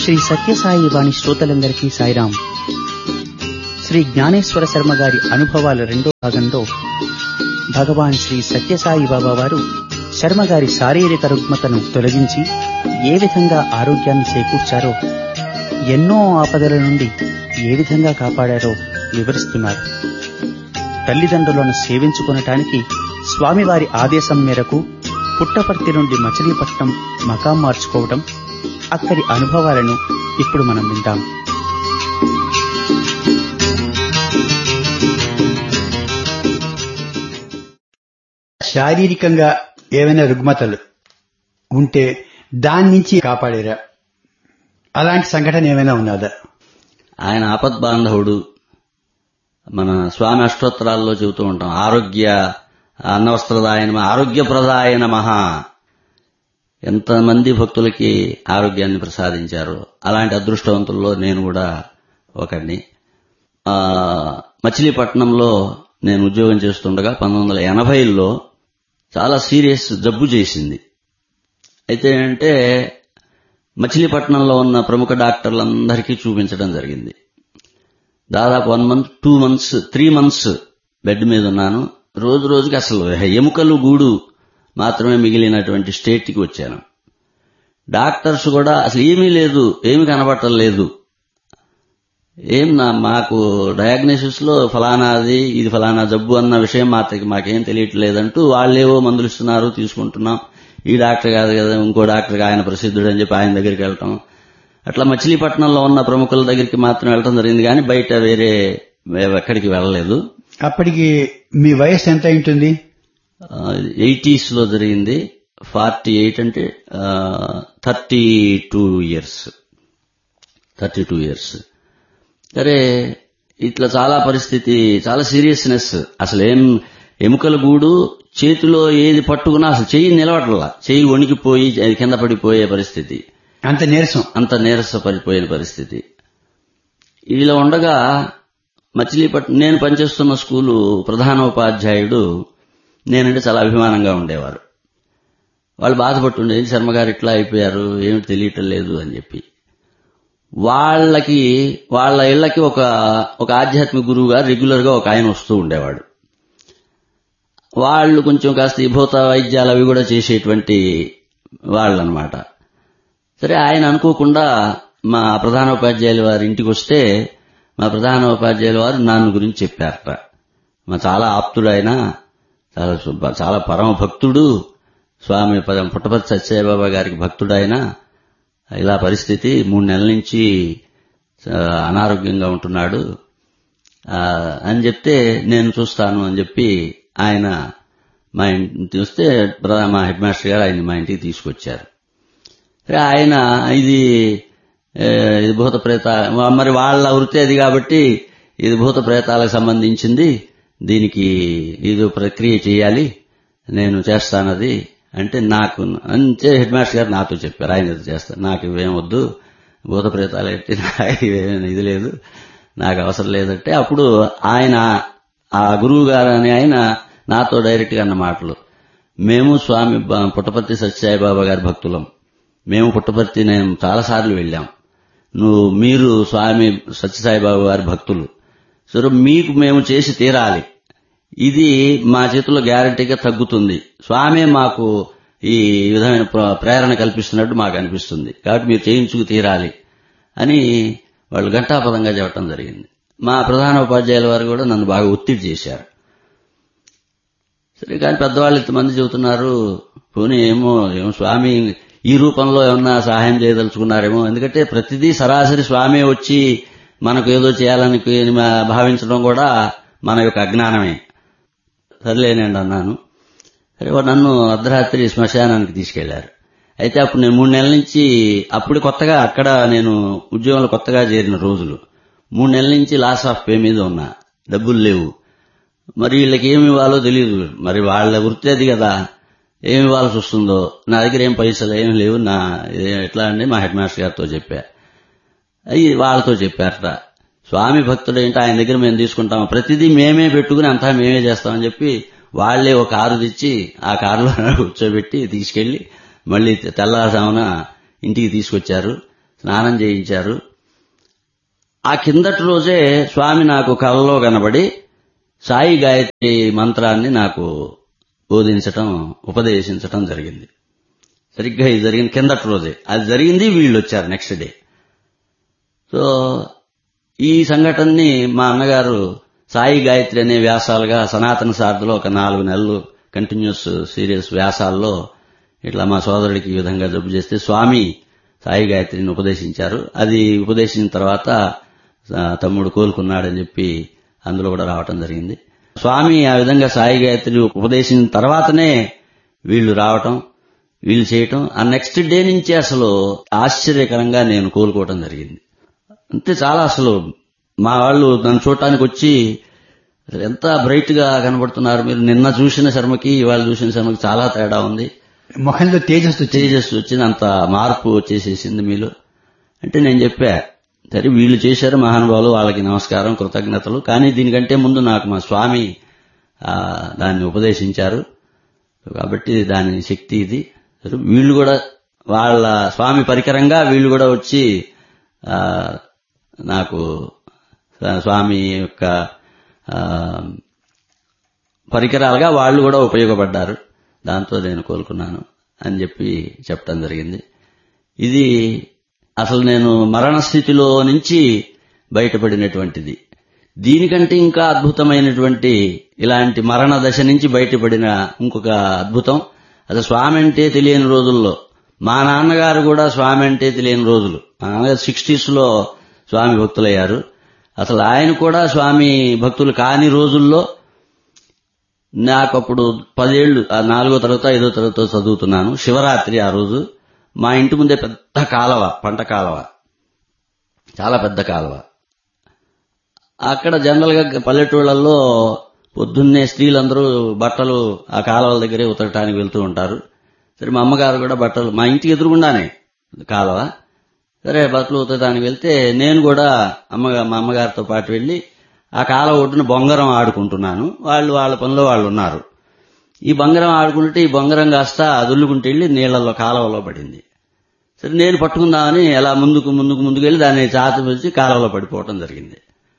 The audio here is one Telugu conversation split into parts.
శ్రీ సత్యసాయి వాణి శ్రోతలందరికీ సాయిరాం శ్రీ జ్ఞానేశ్వర శర్మ గారి అనుభవాల రెండో భాగంలో భగవాన్ శ్రీ సత్యసాయి బాబా వారు శర్మ గారి శారీరక రుగ్మతను తొలగించి ఏ విధంగా ఆరోగ్యాన్ని చేకూర్చారో ఎన్నో ఆపదల నుండి ఏ విధంగా కాపాడారో వివరిస్తున్నారు తల్లిదండ్రులను సేవించుకొనటానికి స్వామివారి ఆదేశం మేరకు పుట్టపర్తి నుండి మచిలీపట్నం మకాం మార్చుకోవడం అక్కడి అనుభవాలను ఇప్పుడు మనం విందాం శారీరకంగా ఏవైనా రుగ్మతలు ఉంటే దాని నుంచి కాపాడేరా అలాంటి సంఘటన ఏమైనా ఉన్నదా ఆయన ఆపద్బాంధవుడు మన స్వామి అష్టోత్తరాల్లో చెబుతూ ఉంటాం ఆరోగ్య అన్నవస్త్రదాయన ఆరోగ్యప్రదాయన మహా ఎంతమంది భక్తులకి ఆరోగ్యాన్ని ప్రసాదించారు అలాంటి అదృష్టవంతుల్లో నేను కూడా ఒకడిని ఆ, మచిలీపట్నంలో నేను ఉద్యోగం చేస్తుండగా పంతొమ్మిది వందల ఎనభైలో చాలా సీరియస్ జబ్బు చేసింది అయితే అంటే మచిలీపట్నంలో ఉన్న ప్రముఖ డాక్టర్లందరికీ చూపించడం జరిగింది దాదాపు one month two months three months bed మీద ఉన్నాను రోజు రోజుకి అసలు ఎముకలు గూడు మాత్రమే మిగిలినటువంటి స్టేట్కి వచ్చాను డాక్టర్స్ కూడా అసలు ఏమీ లేదు ఏమీ కనబడటం లేదు ఏం నా మాకు డయాగ్నోసిస్ లో ఫలానాది ఇది ఫలానా జబ్బు అన్న విషయం మాత్రకి మాకేం తెలియట్లేదంటూ వాళ్ళేవో మందులు ఇస్తున్నారు తీసుకుంటున్నాం ఈ డాక్టర్ కాదు కదా ఇంకో డాక్టర్ ఆయన ప్రసిద్ధుడు అని చెప్పి ఆయన దగ్గరికి వెళ్ళటం అట్లా మచిలీపట్నంలో ఉన్న ప్రముఖుల దగ్గరికి మాత్రం వెళ్ళటం జరిగింది కానీ బయట వేరే ఎక్కడికి వెళ్ళలేదు అప్పటికి మీ వయసు ఎంత ఉంటుంది ఎయిటీస్ లో జరిగింది ఫార్టీ ఎయిట్ అంటే thirty two years thirty two years సరే ఇట్లా చాలా పరిస్థితి చాలా సీరియస్నెస్ అసలు ఏం ఎముకల గూడు చేతిలో ఏది పట్టుకున్నా అసలు చెయ్యి నిలబడలా చెయ్యి వణికిపోయి అది కింద పడిపోయే పరిస్థితి అంత నీరసం అంత నీరస పడిపోయిన పరిస్థితి ఇలా ఉండగా మచిలీపట్నం నేను పనిచేస్తున్న స్కూలు ప్రధాన ఉపాధ్యాయుడు నేనంటే చాలా అభిమానంగా ఉండేవారు వాళ్ళు బాధపట్టుండేది శర్మ గారు ఇట్లా అయిపోయారు ఏమిటి తెలియటం లేదు అని చెప్పి వాళ్ళకి వాళ్ళ ఇళ్లకి ఒక ఒక ఆధ్యాత్మిక గురువు గారు రెగ్యులర్ గా ఒక ఆయన వస్తూ ఉండేవాడు వాళ్ళు కొంచెం కాస్త ఈ భూత వైద్యాలు అవి కూడా చేసేటువంటి వాళ్ళనమాట సరే ఆయన అనుకోకుండా మా ప్రధాన ఉపాధ్యాయుల వారి ఇంటికి వస్తే మా ప్రధాన ఉపాధ్యాయుల వారు నాన్న గురించి చెప్పారట మా చాలా ఆప్తుడు ఆయన చాలా సు- చాలా పరమ భక్తుడు స్వామి పదం పుట్టపతి సత్యబాబా గారికి భక్తుడు ఆయన ఇలా పరిస్థితి మూడు నెలల నుంచి ఆ, అనారోగ్యంగా ఉంటున్నాడు ఆ, అని చెప్తే నేను చూస్తాను అని చెప్పి ఆయన మా ఇంటి వస్తే ప్రధా- మా హెడ్ మాస్టర్ గారు ఆయన మా ఇంటికి తీసుకొచ్చారు సరే ఆయన ఇది ఏ, ఇది భూత ప్రేత మరి వాళ్ళ వృత్తి అది కాబట్టి ఇది భూత ప్రేతాలకు సంబంధించింది దీనికి ఇది ప్రక్రియ చేయాలి నేను చేస్తానది అంటే నాకు అంతే హెడ్ మాస్టర్ గారు నాతో చెప్పారు ఆయన ఇది చేస్తారు నాకు ఇవేం వద్దు భూత ప్రేతాలు ఎట్టి నాకు ఇవేం ఇది లేదు నాకు అవసరం లేదంటే అప్పుడు ఆయన ఆ గురువు గారు అని ఆయన నాతో డైరెక్ట్ గా అన్న మాటలు మేము స్వామి బ- పుట్టపర్తి సత్యసాయిబాబా గారి భక్తులం మేము పుట్టపర్తి నేను చాలాసార్లు వెళ్ళాం నువ్వు మీరు స్వామి సత్యసాయిబాబా గారి భక్తులు సరే మీకు మేము చేసి తీరాలి ఇది మా చేతుల్లో గ్యారంటీగా తగ్గుతుంది స్వామే మాకు ఈ విధమైన ప్ర- ప్రేరణ కల్పిస్తున్నట్టు మాకు అనిపిస్తుంది కాబట్టి మీరు చేయించుకు తీరాలి అని వాళ్ళు ఘంటాపదంగా చెప్పడం జరిగింది మా ప్రధాన ఉపాధ్యాయుల వారు కూడా నన్ను బాగా ఒత్తిడి చేశారు సరే కానీ పెద్దవాళ్ళు ఇంతమంది చెబుతున్నారు పోనీ ఏమో ఏమో స్వామి ఈ రూపంలో ఏమన్నా సహాయం చేయదలుచుకున్నారేమో ఎందుకంటే ప్రతిదీ సరాసరి స్వామి వచ్చి మనకు ఏదో చేయాలని మా- భావించడం కూడా మన యొక్క అజ్ఞానమే సర్లేనండి అన్నాను సరే వాడు నన్ను అర్ధరాత్రి శ్మశానానికి తీసుకెళ్లారు అయితే అప్పుడు నేను మూడు నెలల నుంచి అప్పుడు కొత్తగా అక్కడ నేను ఉద్యోగంలో కొత్తగా చేరిన రోజులు మూడు నెలల నుంచి లాస్ ఆఫ్ పే మీద ఉన్నా డబ్బులు లేవు మరి వీళ్ళకి ఏమి ఇవ్వాలో తెలియదు మరి వాళ్ళ వృత్తి అది కదా ఏమి ఇవ్వాల్సి వస్తుందో నా దగ్గర ఏం పైసలు ఏమి లేవు నా ఏ- ఎట్లా అండి మా హెడ్ మాస్టర్ గారితో చెప్పా అయ్యి వాళ్ళతో చెప్పారట స్వామి భక్తుడు ఏంటి ఆయన దగ్గర మేము తీసుకుంటాం ప్రతిదీ మేమే పెట్టుకుని అంతా మేమే చేస్తామని చెప్పి వాళ్లే ఒక కారు తెచ్చి ఆ కారులో కూర్చోబెట్టి తీసుకెళ్లి మళ్ళీ తెల్లారుజామున ఇంటికి తీసుకొచ్చారు స్నానం చేయించారు ఆ కిందటి రోజే స్వామి నాకు కలలో కనబడి సాయి గాయత్రి మంత్రాన్ని నాకు బోధించటం ఉపదేశించటం జరిగింది సరిగ్గా ఇది జరిగింది కిందటి రోజే అది జరిగింది వీళ్ళు వచ్చారు నెక్స్ట్ డే సో ఈ సంఘటనని మా అన్నగారు సాయి గాయత్రి అనే వ్యాసాలుగా సనాతన సారథిలో ఒక నాలుగు నెలలు కంటిన్యూస్ సీరియస్ వ్యాసాల్లో ఇట్లా మా సోదరుడికి ఈ విధంగా జబ్బు చేస్తే స్వామి సాయి గాయత్రిని ఉపదేశించారు అది ఉపదేశించిన తర్వాత ఆ, తమ్ముడు కోలుకున్నాడని చెప్పి అందులో కూడా రావటం జరిగింది స్వామి ఆ విధంగా సాయి గాయత్రి ఉపదేశించిన తర్వాతనే వీళ్ళు రావటం వీళ్ళు చేయటం ఆ నెక్స్ట్ డే నుంచి అసలు ఆశ్చర్యకరంగా నేను కోలుకోవటం జరిగింది అంతే చాలా అసలు మా వాళ్ళు నన్ను చూడటానికి వచ్చి అసలు ఎంత బ్రైట్ గా కనబడుతున్నారు మీరు నిన్న చూసిన శర్మకి ఇవాళ చూసిన శర్మకి చాలా తేడా ఉంది ముఖంలో తేజస్సు వచ్చి తేజస్సు వచ్చింది అంత మార్పు వచ్చేసేసింది మీలో అంటే నేను చెప్పా సరే వీళ్ళు చేశారు మహానుభావులు వాళ్ళకి నమస్కారం కృతజ్ఞతలు కానీ దీనికంటే ముందు నాకు మా స్వామి ఆ, దాన్ని ఉపదేశించారు కాబట్టి దాని శక్తి ఇది సరే వీళ్ళు కూడా వాళ్ళ స్వామి పరికరంగా వీళ్ళు కూడా వచ్చి ఆ, నాకు స్వామి యొక్క ఆ, పరికరాలుగా వాళ్ళు కూడా ఉపయోగపడ్డారు దాంతో నేను కోలుకున్నాను అని చెప్పి చెప్పడం జరిగింది ఇది అసలు నేను మరణ స్థితిలో నుంచి బయటపడినటువంటిది దీనికంటే ఇంకా అద్భుతమైనటువంటి ఇలాంటి మరణ దశ నుంచి బయటపడిన ఇంకొక అద్భుతం అసలు స్వామి అంటే తెలియని రోజుల్లో మా నాన్నగారు కూడా స్వామి అంటే తెలియని రోజులు మా నాన్నగారు సిక్స్టీస్ లో స్వామి భక్తులయ్యారు అసలు ఆయన కూడా స్వామి భక్తులు కాని రోజుల్లో నాకు అప్పుడు పదేళ్లు ఆ నాలుగో తరగతి ఐదో తరగతి చదువుతున్నాను శివరాత్రి ఆ రోజు మా ఇంటి ముందే పెద్ద కాలవ పంట కాలవ చాలా పెద్ద కాలువ అక్కడ జనరల్ గా పల్లెటూళ్ళల్లో పొద్దున్నే స్త్రీలందరూ బట్టలు ఆ కాలువల దగ్గరే ఉతకటానికి వెళ్తూ ఉంటారు సరే మా అమ్మగారు కూడా బట్టలు మా ఇంటికి ఎదురుగుండానే కాలువ సరే బట్టలు ఉతకడానికి వెళ్తే నేను కూడా అమ్మగా మా అమ్మగారితో పాటు వెళ్ళి ఆ కాలువ ఒడ్డున బొంగరం ఆడుకుంటున్నాను వాళ్ళు వాళ్ళ పనిలో వాళ్ళు ఉన్నారు ఈ బొంగరం ఆడుకుంటే ఈ బొంగరం కాస్త అదుల్లుకుంటూ వెళ్ళి నీళ్లలో కాలువలో పడింది సరే నేను పట్టుకుందామని ఎలా ముందుకు ముందుకు ముందుకు వెళ్ళి దాన్ని చాతి వచ్చి కాలువలో పడిపోవటం జరిగింది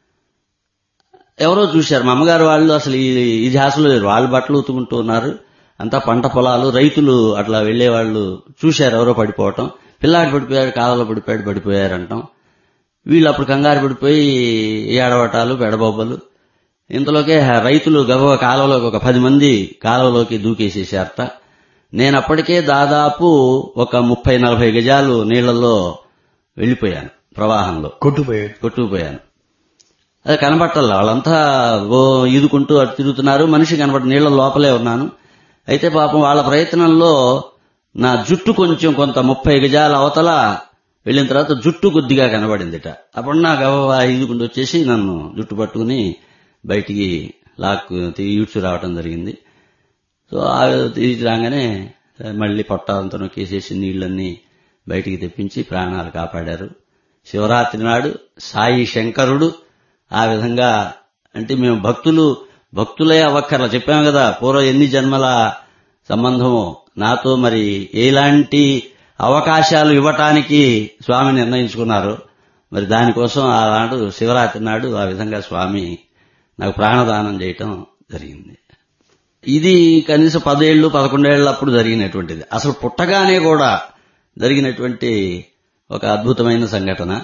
ఎవరో చూశారు మా అమ్మగారు వాళ్ళు అసలు ఈ ఈ ధ్యాసలో లేరు వాళ్ళు బట్టలు ఉతుకుంటూ ఉన్నారు అంతా పంట పొలాలు రైతులు అట్లా వెళ్లే వాళ్ళు చూశారు ఎవరో పడిపోవటం పిల్లాడు పడిపోయాడు కాలంలో పడిపోయాడు పడిపోయారు అంటాం వీళ్ళు అప్పుడు కంగారు పడిపోయి ఏడవటాలు పెడబొబ్బలు ఇంతలోకే రైతులు గబగ కాలువలోకి ఒక పది మంది కాలువలోకి దూకేసేసారట నేను అప్పటికే దాదాపు ఒక ముప్పై నలభై గజాలు నీళ్లలో వెళ్లిపోయాను ప్రవాహంలో కొట్టుపోయాడు కొట్టుకుపోయాను అది కనబట్టల్లా వాళ్ళంతా ఓ ఈదుకుంటూ అటు తిరుగుతున్నారు మనిషి కనబడి నీళ్ల లోపలే ఉన్నాను అయితే పాపం వాళ్ళ ప్రయత్నంలో నా జుట్టు కొంచెం కొంత ముప్పై గజాల అవతల వెళ్ళిన తర్వాత జుట్టు కొద్దిగా కనబడిందిట అప్పుడు నా గవ ఈదుకుంటూ వచ్చేసి నన్ను జుట్టు పట్టుకుని బయటికి లాక్కు ఈడ్చు రావటం జరిగింది సో ఆ తీసి రాగానే మళ్ళీ పొట్టాలంతా నొక్కేసేసి నీళ్లన్నీ బయటికి తెప్పించి ప్రాణాలు కాపాడారు శివరాత్రి నాడు సాయి శంకరుడు ఆ విధంగా అంటే మేము భక్తులు భక్తులే అవ్వక్కర్లా చెప్పాము కదా పూర్వం ఎన్ని జన్మల సంబంధమో నాతో మరి ఎలాంటి అవకాశాలు ఇవ్వటానికి స్వామి నిర్ణయించుకున్నారు మరి దానికోసం ఆనాడు శివరాత్రి నాడు ఆ విధంగా స్వామి నాకు ప్రాణదానం చేయటం జరిగింది ఇది కనీసం పదేళ్లు పదకొండేళ్లప్పుడు జరిగినటువంటిది అసలు పుట్టగానే కూడా జరిగినటువంటి ఒక అద్భుతమైన సంఘటన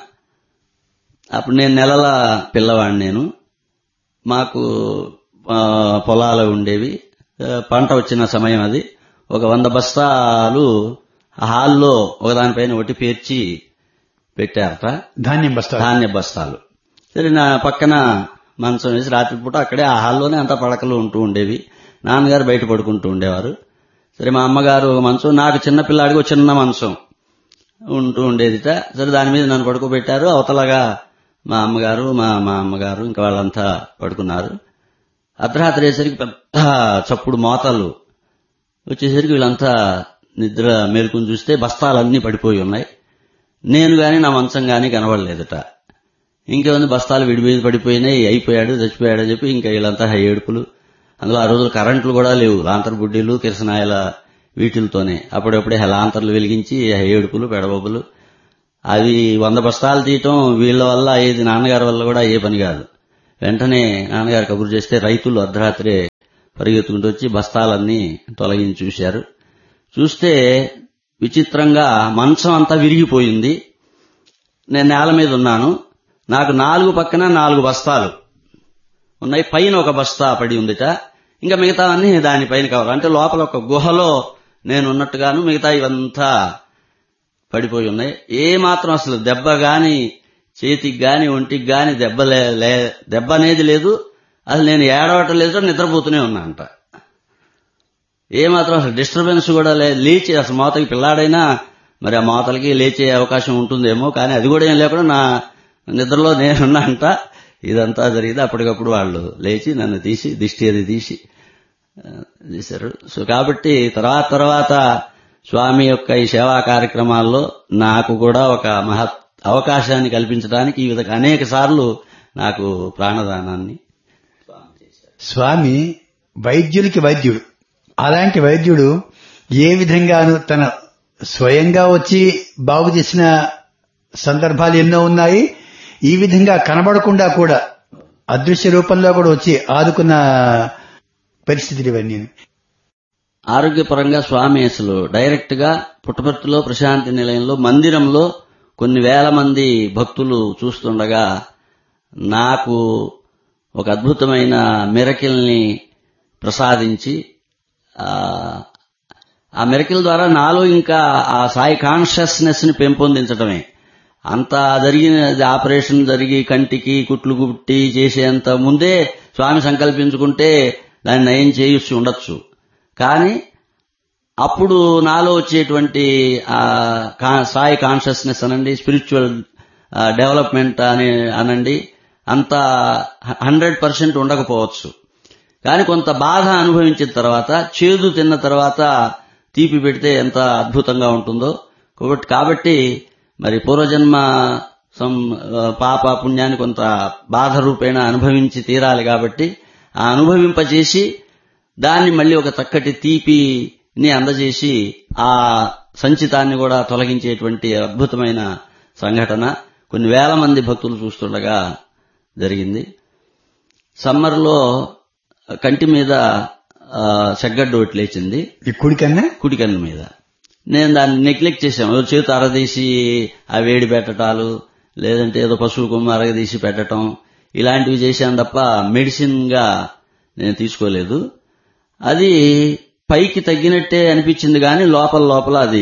అప్పుడు నేను నెలల పిల్లవాడిని నేను మాకు ఆ, పొలాలు ఉండేవి ఆ, పంట వచ్చిన సమయం అది ఒక వంద బస్తాలు ఆ హాల్లో ఒకదానిపైన ఒకటి పేర్చి పెట్టారట ధాన్యం బస్తా ధాన్య బస్తాలు సరే నా పక్కన మంచం వేసి రాత్రిపూట అక్కడే ఆ హాల్లోనే అంతా పడకలు ఉంటూ ఉండేవి నాన్నగారు బయట పడుకుంటూ ఉండేవారు సరే మా అమ్మగారు ఒక మంచం నాకు చిన్న పిల్లాడికి ఒక చిన్న మంచం ఉంటూ ఉండేదిట సరే దాని మీద నన్ను పడుకోబెట్టారు అవతలగా మా అమ్మగారు మా మా అమ్మగారు ఇంకా వాళ్ళంతా పడుకున్నారు అర్ధరాత్రి అయ్యేసరికి పెద్ద చప్పుడు మోతలు వచ్చేసరికి వీళ్ళంతా నిద్ర మేలుకుని చూస్తే బస్తాలన్నీ పడిపోయి ఉన్నాయి నేను గాని నా మంచం గాని కనబడలేదట ఇంకేముంది బస్తాలు విడిపోయి పడిపోయినాయి అయిపోయాడు చచ్చిపోయాడు అని చెప్పి ఇంకా వీళ్ళంతా ఏడుపులు అందులో ఆ రోజులు కరెంట్లు కూడా లేవు లాంతర్ బుడ్డీలు కిరసనాయల వీటిలతోనే అప్పుడప్పుడే లాంతర్లు వెలిగించి ఏడుపులు పెడబొబ్బులు అవి వంద బస్తాలు తీయటం వీళ్ళ వల్ల అయ్యేది నాన్నగారి వల్ల కూడా ఏ పని కాదు వెంటనే నాన్నగారు కబురు చేస్తే రైతులు అర్ధరాత్రే పరిగెత్తుకుంటూ వచ్చి బస్తాలన్నీ తొలగించి చూశారు చూస్తే విచిత్రంగా మంచం అంతా విరిగిపోయింది నేను నేల మీద ఉన్నాను నాకు నాలుగు పక్కన నాలుగు బస్తాలు ఉన్నాయి పైన ఒక బస్తా పడి ఉందిట ఇంకా మిగతావన్నీ దానిపైన కవర్ అంటే లోపల ఒక గుహలో నేను ఉన్నట్టుగాను మిగతా ఇవంతా పడిపోయి ఉన్నాయి ఏ మాత్రం అసలు దెబ్బ గాని చేతికి గాని ఒంటికి గాని దెబ్బ లే- లే- దెబ్బ అనేది లేదు అసలు నేను ఏడవటం లేదు నిద్రపోతూనే ఉన్నా అంట ఏ మాత్రం అసలు డిస్టర్బెన్స్ కూడా లే లేచి అసలు మోతకి పిల్లాడైనా మరి ఆ మోతలకి లేచే అవకాశం ఉంటుందేమో కానీ అది కూడా ఏం లేకుండా నా నిద్రలో నేనున్నా అంట ఇదంతా జరిగింది అప్పటికప్పుడు వాళ్ళు లేచి నన్ను తీసి దిష్టి అది తీసి ఆ, చేశారు సో కాబట్టి తర్వాత తర్వాత స్వామి యొక్క ఈ సేవా కార్యక్రమాల్లో నాకు కూడా ఒక మహత్ అవకాశాన్ని కల్పించడానికి ఈ విధంగా అనేక సార్లు నాకు ప్రాణదానాన్ని స్వామి వైద్యులకి వైద్యుడు అలాంటి వైద్యుడు ఏ విధంగాను తన స్వయంగా వచ్చి బాగు చేసిన సందర్భాలు ఎన్నో ఉన్నాయి ఈ విధంగా కనబడకుండా కూడా అదృశ్య రూపంలో కూడా వచ్చి ఆదుకున్న పరిస్థితులు ఇవన్నీ ఆరోగ్యపరంగా స్వామి అసలు డైరెక్ట్ గా పుట్టపర్తిలో ప్రశాంతి నిలయంలో మందిరంలో కొన్ని వేల మంది భక్తులు చూస్తుండగా నాకు ఒక అద్భుతమైన మిరకిల్ని ప్రసాదించి ఆ, ఆ మిరకిల్ ద్వారా నాలో ఇంకా ఆ సాయి కాన్షియస్నెస్ ని పెంపొందించడమే అంత జరిగిన ఆపరేషన్ జరిగి కంటికి కుట్లు కుట్టి చేసేంత ముందే స్వామి సంకల్పించుకుంటే దాన్ని నయం చేయొచ్చు ఉండొచ్చు కానీ అప్పుడు నాలో వచ్చేటువంటి ఆ కా- సాయి కాన్షియస్నెస్ అనండి స్పిరిచువల్ డెవలప్మెంట్ అని అనండి అంత హండ్రెడ్ పర్సెంట్ ఉండకపోవచ్చు కానీ కొంత బాధ అనుభవించిన తర్వాత చేదు తిన్న తర్వాత తీపి పెడితే ఎంత అద్భుతంగా ఉంటుందో కాబట్టి కాబట్టి మరి పూర్వజన్మ సం పాప పుణ్యాన్ని కొంత బాధ రూపేణ అనుభవించి తీరాలి కాబట్టి ఆ అనుభవింపజేసి దాన్ని మళ్ళీ ఒక చక్కటి తీపిని అందజేసి ఆ సంచితాన్ని కూడా తొలగించేటువంటి అద్భుతమైన సంఘటన కొన్ని వేల మంది భక్తులు చూస్తుండగా జరిగింది సమ్మర్లో కంటి మీద ఆ, సెగ్గడ్డు ఒకటి లేచింది ఈ కుడికన్నా కుడికన్ను మీద నేను దాన్ని నెగ్లెక్ట్ చేశాను ఓ చేతి అరదీసి ఆ వేడి పెట్టటాలు లేదంటే ఏదో పశువు కొమ్మ అరగదీసి పెట్టడం ఇలాంటివి చేశాను తప్ప మెడిసిన్ గా నేను తీసుకోలేదు అది పైకి తగ్గినట్టే అనిపించింది కానీ లోపల లోపల అది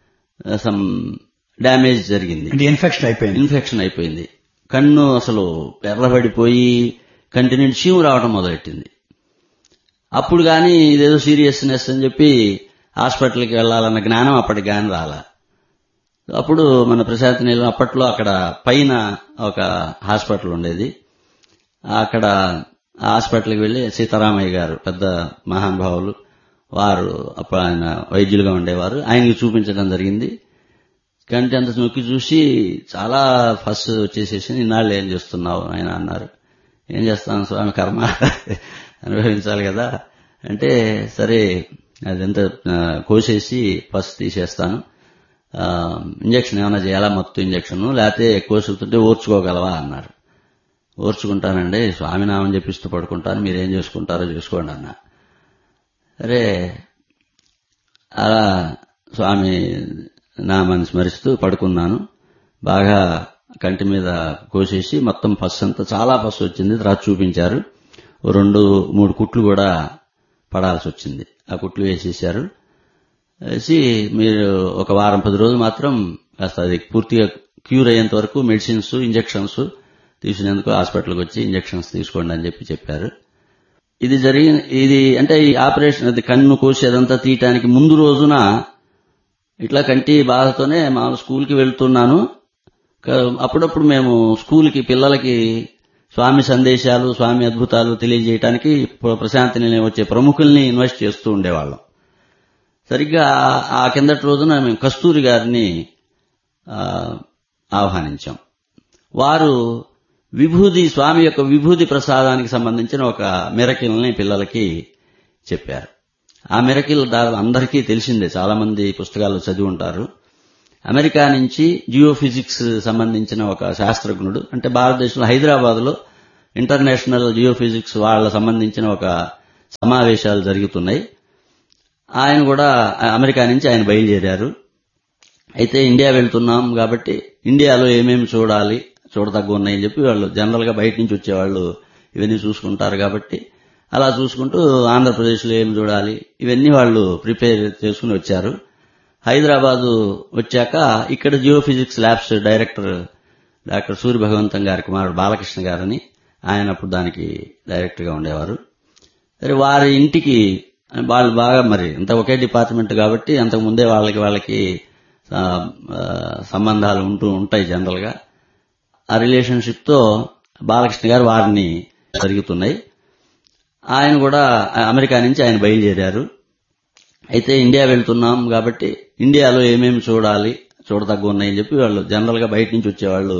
సమ్ డ్యామేజ్ జరిగింది అంటే ఇన్ఫెక్షన్ అయిపోయింది ఇన్ఫెక్షన్ అయిపోయింది కన్ను అసలు ఎర్రబడిపోయి కంటి నుండి చీము రావడం మొదలెట్టింది అప్పుడు కానీ ఇదేదో సీరియస్నెస్ అని చెప్పి హాస్పిటల్కి వెళ్ళాలన్న జ్ఞానం అప్పటికి కానీ రాలా అప్పుడు మన ప్రశాంత్ నీలం అప్పట్లో అక్కడ పైన ఒక హాస్పిటల్ ఉండేది అక్కడ ఆ హాస్పిటల్కి వెళ్లి సీతారామయ్య గారు పెద్ద మహానుభావులు వారు అప్పుడు ఆయన వైద్యులుగా ఉండేవారు ఆయనకి చూపించడం జరిగింది కంటి అంత నొక్కి చూసి చాలా ఫస్ట్ వచ్చేసేసి ఇన్నాళ్ళు ఏం చేస్తున్నావు ఆయన అన్నారు ఏం చేస్తాను స్వామి కర్మ అనుభవించాలి కదా అంటే సరే అదంతా ఆ, కోసేసి ఫస్ట్ తీసేస్తాను ఆ, ఇంజక్షన్ ఏమైనా చేయాలా మొత్తం ఇంజక్షన్ లేకపోతే కోసుకుంటుంటే ఓర్చుకోగలవా అన్నారు ఓర్చుకుంటానండి స్వామినామం చెప్పిస్తూ పడుకుంటాను మీరేం చేసుకుంటారో చేసుకోండి అన్నా సరే అలా స్వామి నామాన్ని స్మరిస్తూ పడుకున్నాను బాగా కంటి మీద కోసేసి మొత్తం పస్సు అంతా చాలా పస్సు వచ్చింది తర్వాత చూపించారు ఓ రెండు మూడు కుట్లు కూడా పడాల్సి వచ్చింది ఆ కుట్లు వేసేసారు వేసి మీరు ఒక వారం పది రోజులు మాత్రం కాస్త అది పూర్తిగా క్యూర్ అయ్యేంత వరకు మెడిసిన్స్ ఇంజెక్షన్స్ తీసుకునేందుకు హాస్పిటల్కి వచ్చి ఇంజెక్షన్స్ తీసుకోండి అని చెప్పి చెప్పారు ఇది జరిగిన ఇది అంటే ఈ ఆపరేషన్ అది కన్ను కోసి అదంతా తీయటానికి ముందు రోజున ఇట్లా కంటి బాధతోనే మా స్కూల్కి వెళ్తున్నాను క- అప్పుడప్పుడు మేము స్కూల్కి పిల్లలకి స్వామి సందేశాలు స్వామి అద్భుతాలు తెలియజేయటానికి ప్ర- ప్రశాంతి నిలయం వచ్చే ప్రముఖుల్ని ఇన్వెస్ట్ చేస్తూ ఉండేవాళ్ళం సరిగ్గా ఆ కిందటి రోజున మేము కస్తూరి గారిని ఆ, ఆహ్వానించాం వారు విభూది స్వామి యొక్క విభూది ప్రసాదానికి సంబంధించిన ఒక మిరకిల్ని పిల్లలకి చెప్పారు ఆ మిరకిల్ దాదాపు అందరికీ తెలిసిందే చాలా మంది పుస్తకాలు చదివి ఉంటారు అమెరికా నుంచి జియో ఫిజిక్స్ సంబంధించిన ఒక శాస్త్రజ్ఞుడు అంటే భారతదేశంలో హైదరాబాద్ లో ఇంటర్నేషనల్ జియో ఫిజిక్స్ వాళ్ళ సంబంధించిన ఒక సమావేశాలు జరుగుతున్నాయి ఆయన కూడా అమెరికా నుంచి ఆయన బయలుదేరారు అయితే ఇండియా వెళ్తున్నాం కాబట్టి ఇండియాలో ఏమేమి చూడాలి చూడతగ్గ ఉన్నాయని చెప్పి వాళ్ళు జనరల్ గా బయట నుంచి వచ్చేవాళ్ళు ఇవన్నీ చూసుకుంటారు కాబట్టి అలా చూసుకుంటూ ఆంధ్రప్రదేశ్లో ఏం చూడాలి ఇవన్నీ వాళ్ళు ప్రిపేర్ చేసుకుని వచ్చారు హైదరాబాద్ వచ్చాక ఇక్కడ geo physics labs director doctor Surya Bhagavantam గారి కుమారుడు బాలకృష్ణ గారని ఆయన అప్పుడు దానికి డైరెక్టర్ గా ఉండేవారు సరే వారి ఇంటికి వాళ్ళు బాగా మరి అంత ఒకే డిపార్ట్మెంట్ కాబట్టి అంతకు ముందే వాళ్ళకి వాళ్ళకి ఆ, ఆ, సంబంధాలు ఉంటూ ఉంటాయి జనరల్ గా ఆ రిలేషన్షిప్ తో బాలకృష్ణ గారు వారిని జరుగుతున్నాయి ఆయన కూడా అమెరికా నుంచి ఆయన బయలుదేరారు అయితే ఇండియా వెళ్తున్నాం కాబట్టి ఇండియాలో ఏమేమి చూడాలి చూడతగ్గ ఉన్నాయని చెప్పి వాళ్ళు జనరల్ గా బయట నుంచి వచ్చేవాళ్ళు